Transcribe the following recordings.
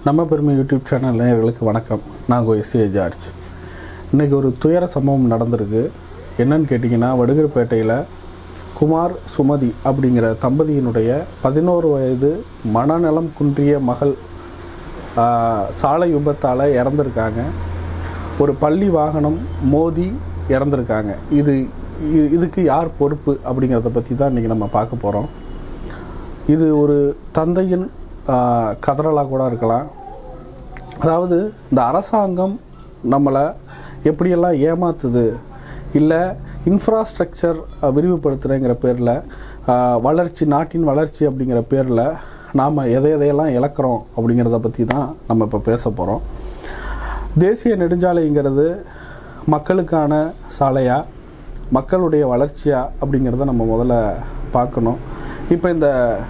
நம்ம பெருமை YouTube channel நேயர்களுக்கு வணக்கம் நான் எஸ்ஏ ஜார்ஜ் இன்றைக்கி ஒரு துயர சம்பவம் நடந்திருக்கு என்னன்னு கேட்டிங்கன்னா வடுகர்பேட்டையில் குமார் சுமதி அப்படிங்கிற தம்பதியினுடைய பதினோரு வயது மனநலம் குன்றிய மகள் ஆஹ், சாலை விபத்தால் இறந்துருக்காங்க ஒரு பள்ளி வாகனம் மோதி இறந்துருக்காங்க இது இ- இதுக்கு யார் பொறுப்பு அப்படிங்கிறத பற்றி தான் இன்றைக்கி நம்ம பார்க்க போகிறோம் இது ஒரு தந்தையின் கதறலாக கூட இருக்கலாம் அதாவது இந்த அரசாங்கம் நம்மளை எப்படியெல்லாம் ஏமாத்துது இல்லை இன்ஃப்ராஸ்ட்ரக்சர் விரிவுபடுத்துகிறேங்கிற பேரில் வளர்ச்சி நாட்டின் வளர்ச்சி அப்படிங்கிற பேரில் நாம் எதை எதையெல்லாம் இழக்கிறோம் அப்படிங்கிறத பற்றி தான் நம்ம இப்போ பேச போகிறோம் தேசிய நெடுஞ்சாலைங்கிறது மக்களுக்கான சாலையா மக்களுடைய வளர்ச்சியா அப்படிங்கிறத நம்ம முதல்ல பார்க்கணும் இப்போ இந்த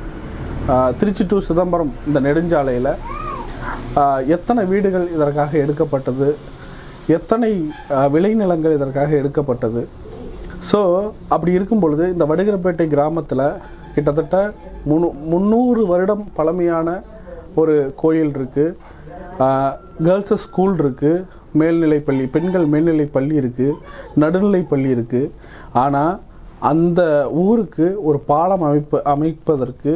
ஆ, திருச்சி டு சிதம்பரம் இந்த நெடுஞ்சாலையில் ஆ, எத்தனை வீடுகள் இதற்காக எடுக்கப்பட்டது எத்தனை ஆ, விளைநிலங்கள் இதற்காக எடுக்கப்பட்டது ஸோ அப்படி இருக்கும் பொழுது இந்த வடுகரப்பேட்டை கிராமத்தில் கிட்டத்தட்ட முன்னூ முந்நூறு வருடம் பழமையான ஒரு கோயில் இருக்குது கேர்ள்ஸு ஸ்கூல் இருக்குது மேல்நிலைப்பள்ளி பெண்கள் மேல்நிலைப்பள்ளி இருக்குது நடுநிலைப்பள்ளி இருக்குது ஆனால் அந்த ஊருக்கு ஒரு பாலம் அமைப்பு அமைப்பதற்கு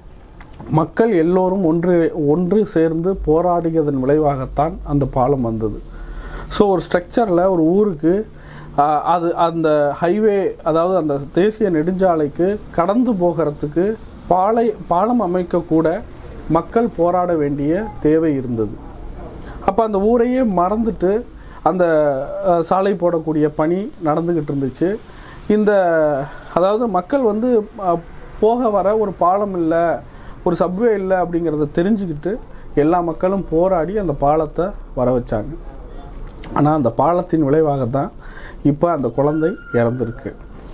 மக்கள் எல்லோரும் ஒன்று ஒன்று சேர்ந்து போராடியதன் விளைவாகத்தான் அந்த பாலம் வந்தது ஸோ ஒரு ஸ்ட்ரக்சரில் ஒரு ஊருக்கு ஆஹ், அது அந்த ஹைவே அதாவது அந்த தேசிய நெடுஞ்சாலைக்கு கடந்து போகிறதுக்கு பாலை பாலம் அமைக்கக்கூட மக்கள் போராட வேண்டிய தேவை இருந்தது அப்போ அந்த ஊரையே மறந்துட்டு அந்த அஹ், சாலை போடக்கூடிய பணி நடந்துக்கிட்டு இருந்துச்சு இந்த அதாவது மக்கள் வந்து அஹ், போக வர ஒரு பாலம் இல்லை ஒரு சப்வே இல்லை அப்படிங்கிறத தெரிஞ்சுக்கிட்டு எல்லா மக்களும் போராடி அந்த பாலத்தை வர வச்சாங்க ஆனால் அந்த பாலத்தின் விளைவாக தான் இப்போ அந்த குழந்தை இறந்துருக்கு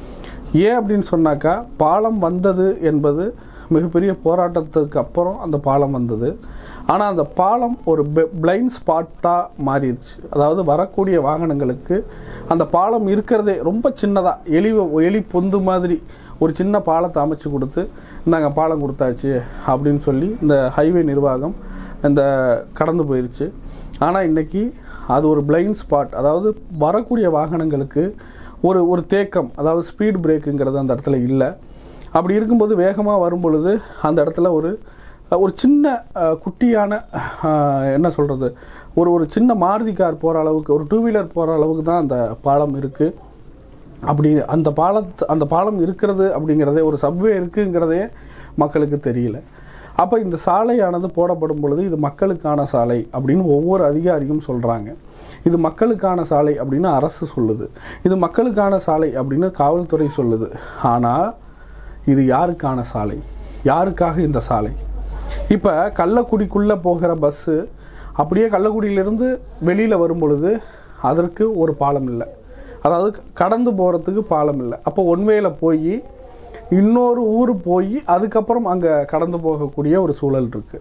ஏன் அப்படின்னு சொன்னாக்கா பாலம் வந்தது என்பது மிகப்பெரிய போராட்டத்துக்கு அப்புறம் அந்த பாலம் வந்தது ஆனால் அந்த பாலம் ஒரு பிளைண்ட் ஸ்பாட்டாக மாறிடுச்சு அதாவது வரக்கூடிய வாகனங்களுக்கு அந்த பாலம் இருக்கிறதே ரொம்ப சின்னதாக எலி எலி பொந்து மாதிரி ஒரு சின்ன பாலத்தை அமைச்சு கொடுத்து இந்தாங்க பாலம் கொடுத்தாச்சு அப்படின்னு சொல்லி இந்த ஹைவே நிர்வாகம் இந்த கடந்து போயிடுச்சு ஆனால் இன்னைக்கு அது ஒரு பிளைண்ட் ஸ்பாட் அதாவது வரக்கூடிய வாகனங்களுக்கு ஒரு ஒரு தேக்கம் அதாவது ஸ்பீட் பிரேக்குங்கிறது அந்த இடத்துல இல்லை அப்படி இருக்கும்போது வேகமாக வரும் பொழுது அந்த இடத்துல ஒரு ஒரு சின்ன அஹ், குட்டியான அஹ், என்ன சொல்கிறது ஒரு ஒரு சின்ன மாருதி கார் போகிற அளவுக்கு ஒரு டூ வீலர் போகிற அளவுக்கு தான் அந்த பாலம் இருக்குது அப்படி அந்த பாலத்து அந்த பாலம் இருக்கிறது அப்படிங்கிறதே ஒரு சப்வே இருக்குங்கிறதே மக்களுக்கு தெரியல அப்போ இந்த சாலையானது போடப்படும் பொழுது இது மக்களுக்கான சாலை அப்படின்னு ஒவ்வொரு அதிகாரியும் சொல்கிறாங்க இது மக்களுக்கான சாலை அப்படின்னு அரசு சொல்லுது இது மக்களுக்கான சாலை அப்படின்னு காவல்துறை சொல்லுது ஆனால் இது யாருக்கான சாலை யாருக்காக இந்த சாலை இப்போ கள்ளக்குடிக்குள்ளே போகிற பஸ்ஸு அப்படியே கள்ளக்குடியிலேருந்து வெளியில் வரும் பொழுது அதற்கு ஒரு பாலம் இல்லை அதாவது கடந்து போகிறதுக்கு பாலம் இல்லை அப்போ ஒன்வேயில் போய் இன்னொரு ஊர் போய் அதுக்கப்புறம் அங்கே கடந்து போகக்கூடிய ஒரு சூழல் இருக்குது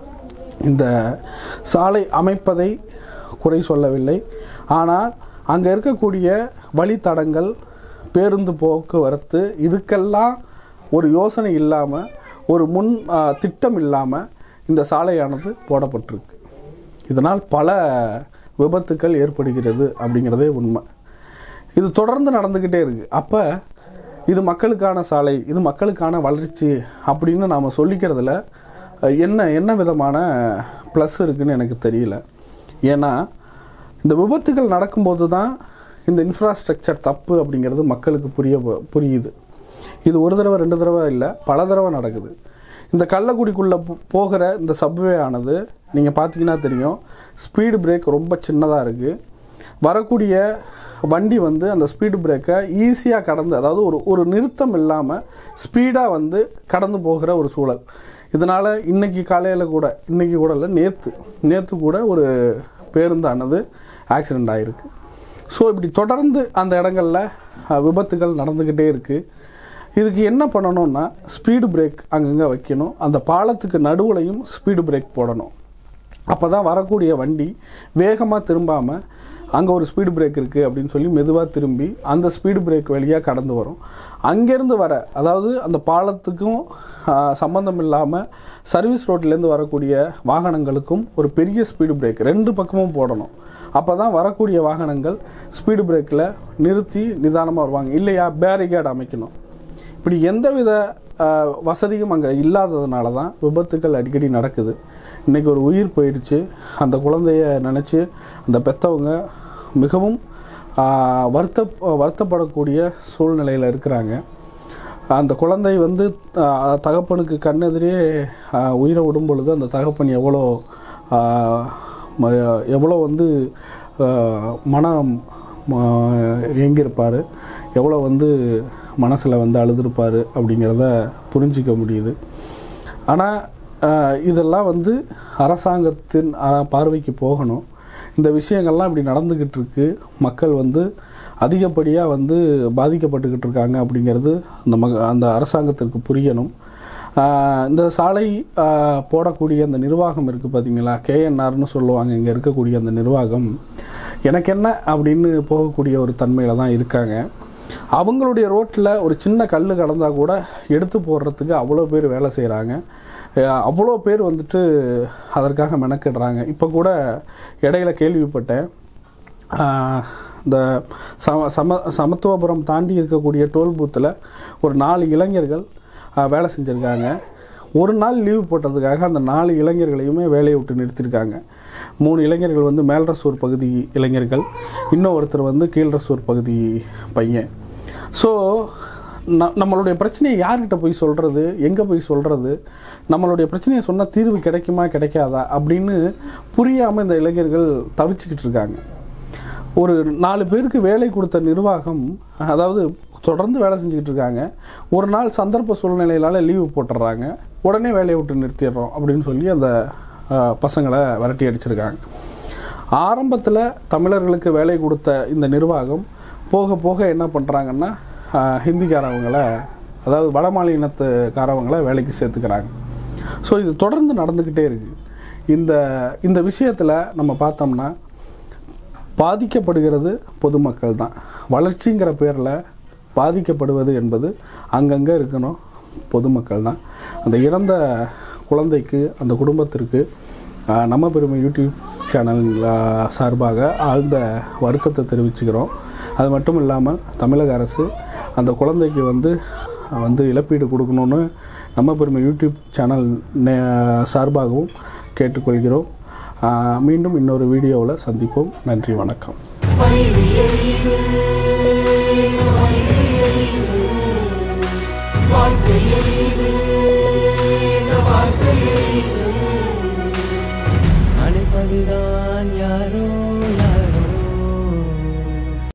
இந்த சாலை அமைப்பதை குறை சொல்லவில்லை ஆனால் அங்கே இருக்கக்கூடிய வழித்தடங்கள் பேருந்து போக்குவரத்து இதுக்கெல்லாம் ஒரு யோசனை இல்லாமல் ஒரு முன் ஆ, திட்டம் இல்லாமல் இந்த சாலையானது போடப்பட்டிருக்கு இதனால் பல விபத்துக்கள் ஏற்படுகிறது அப்படிங்கிறதே உண்மை இது தொடர்ந்து நடந்துக்கிட்டே இருக்குது அப்போ இது மக்களுக்கான சாலை இது மக்களுக்கான வளர்ச்சி அப்படின்னு நாம் சொல்லிக்கிறதுல அஹ், என்ன என்ன விதமான ப்ளஸ் இருக்குன்னு எனக்கு தெரியல ஏன்னா இந்த விபத்துகள் நடக்கும்போது தான் இந்த இன்ஃப்ராஸ்ட்ரக்சர் தப்பு அப்படிங்கிறது மக்களுக்கு புரிய புரியுது இது ஒரு தடவை ரெண்டு தடவை இல்லை பல தடவை நடக்குது இந்த கள்ளக்குடிக்குள்ளே போ- போகிற இந்த சப்வே ஆனது நீங்கள் பார்த்தீங்கன்னா தெரியும் ஸ்பீடு பிரேக் ரொம்ப சின்னதாக இருக்குது வரக்கூடிய வண்டி வந்து அந்த ஸ்பீடு பிரேக்கை ஈஸியாக கடந்து அதாவது ஒரு ஒரு நிறுத்தம் இல்லாமல் ஸ்பீடாக வந்து கடந்து போகிற ஒரு சூழல் இதனால் இன்னைக்கு காலையில் கூட இன்னைக்கு கூட இல்லை நேற்று நேற்று கூட ஒரு பேருந்தானது ஆக்சிடெண்ட் ஆகிருக்கு ஸோ இப்படி தொடர்ந்து அந்த இடங்களில் அஹ், விபத்துகள் நடந்துக்கிட்டே இருக்குது இதுக்கு என்ன பண்ணணும்னா ஸ்பீடு பிரேக் அங்கங்கே வைக்கணும் அந்த பாலத்துக்கு நடுவுலையும் ஸ்பீடு பிரேக் போடணும் அப்போ தான் வரக்கூடிய வண்டி வேகமாக திரும்பாமல் அங்கே ஒரு ஸ்பீடு பிரேக் இருக்குது அப்படின்னு சொல்லி மெதுவாக திரும்பி அந்த ஸ்பீடு பிரேக் வழியாக கடந்து வரும் அங்கேருந்து வர அதாவது அந்த பாலத்துக்கும் ஆஹ், சம்பந்தம் இல்லாமல் சர்வீஸ் ரோட்லேருந்து வரக்கூடிய வாகனங்களுக்கும் ஒரு பெரிய ஸ்பீடு பிரேக் ரெண்டு பக்கமும் போடணும் அப்போ தான் வரக்கூடிய வாகனங்கள் ஸ்பீடு பிரேக்கில் நிறுத்தி நிதானமாக வருவாங்க இல்லையா பேரிகேட் அமைக்கணும் இப்படி எந்தவித ஆஹ், வசதியும் அங்கே இல்லாததுனால தான் விபத்துக்கள் அடிக்கடி நடக்குது இன்றைக்கி ஒரு உயிர் போயிடுச்சு அந்த குழந்தைய நினச்சி அந்த பெற்றவங்க மிகவும் ஆஹ், வருத்த வருத்தப்படக்கூடிய சூழ்நிலையில் இருக்கிறாங்க அந்த குழந்தை வந்து ஆஹ், தகப்பனுக்கு கண்ணெதிரே ஆஹ், உயிரை விடும் பொழுது அந்த தகப்பன் எவ்வளோ ஆஹ், ம- எவ்வளோ வந்து ஆஹ், மனம் இயங்கியிருப்பார் எவ்வளோ வந்து மனசில் வந்து அழுதுருப்பார் அப்படிங்கிறத புரிஞ்சிக்க முடியுது ஆனால் இதெல்லாம் வந்து அரசாங்கத்தின் அஹ், பார்வைக்கு போகணும் இந்த விஷயங்கள்லாம் இப்படி நடந்துக்கிட்டு இருக்கு மக்கள் வந்து அதிகப்படியாக வந்து பாதிக்கப்பட்டுக்கிட்டு இருக்காங்க அப்படிங்கிறது அந்த மக அந்த அரசாங்கத்திற்கு புரியணும் ஆஹ், இந்த சாலை ஆஹ், போடக்கூடிய அந்த நிர்வாகம் இருக்குது பார்த்தீங்களா கேஎன்ஆர்னு சொல்லுவாங்க இங்கே இருக்கக்கூடிய அந்த நிர்வாகம் எனக்கு என்ன அப்படின்னு போகக்கூடிய ஒரு தன்மையில் தான் இருக்காங்க அவங்களுடைய ரோட்டில் ஒரு சின்ன கல் கடந்தால் கூட எடுத்து போடுறதுக்கு அவ்வளோ பேர் வேலை செய்கிறாங்க அவ்வளோ பேர் வந்துட்டு அதற்காக மெனக்கிடுறாங்க இப்போ கூட இடையில கேள்விப்பட்டேன் ஆஹ், இந்த சம சம சமத்துவபுரம் தாண்டி இருக்கக்கூடிய டோல் பூத்தில் ஒரு நாலு இளைஞர்கள் ஆஹ், வேலை செஞ்சுருக்காங்க ஒரு நாள் லீவு போட்டதுக்காக அந்த நாலு இளைஞர்களையுமே வேலையை விட்டு நிறுத்தியிருக்காங்க மூணு இளைஞர்கள் வந்து மேல்ரசூர் பகுதி இளைஞர்கள் இன்னும் ஒருத்தர் வந்து கீழ்ரசூர் பகுதி பையன் ஸோ ந நம்மளுடைய பிரச்சனையை யார்கிட்ட போய் சொல்கிறது எங்கே போய் சொல்கிறது நம்மளுடைய பிரச்சனையை சொன்னால் தீர்வு கிடைக்குமா கிடைக்காதா அப்படின்னு புரியாமல் இந்த இளைஞர்கள் தவிச்சுக்கிட்டு இருக்காங்க ஒரு நாலு பேருக்கு வேலை கொடுத்த நிர்வாகம் அதாவது தொடர்ந்து வேலை செஞ்சுக்கிட்டு இருக்காங்க ஒரு நாள் சந்தர்ப்ப சூழ்நிலையிலால லீவு போட்டுடுறாங்க உடனே வேலையை விட்டு நிறுத்திடுறோம் அப்படின்னு சொல்லி அந்த அஹ், பசங்களை விரட்டி அடிச்சிருக்காங்க ஆரம்பத்தில் தமிழர்களுக்கு வேலை கொடுத்த இந்த நிர்வாகம் போக போக என்ன பண்ணுறாங்கன்னா ஹிந்திக்காரவங்களை அதாவது வட மாநிலத்துக்காரவங்களை வேலைக்கு சேர்த்துக்கிறாங்க ஸோ இது தொடர்ந்து நடந்துக்கிட்டே இருக்குது இந்த இந்த விஷயத்தில் நம்ம பார்த்தோம்னா பாதிக்கப்படுகிறது பொதுமக்கள் தான் வளர்ச்சிங்கிற பேரில் பாதிக்கப்படுவது என்பது அங்கங்கே இருக்கணும் பொதுமக்கள் தான் அந்த இறந்த குழந்தைக்கு அந்த குடும்பத்திற்கு ஆஹ், நம்ம பெருமை யூடியூப் சேனல் ஆஹ், சார்பாக ஆழ்ந்த வருத்தத்தை தெரிவிச்சுக்கிறோம் அது மட்டும் இல்லாமல் தமிழக அரசு அந்த குழந்தைக்கு வந்து வந்து இழப்பீடு கொடுக்கணுன்னு நம்ம பெருமை யூடியூப் சேனல் நே- சார்பாகவும் கேட்டுக்கொள்கிறோம் ஆஹ், மீண்டும் இன்னொரு வீடியோவில் சந்திப்போம் நன்றி வணக்கம் அழைப்பதுதான் யாரோ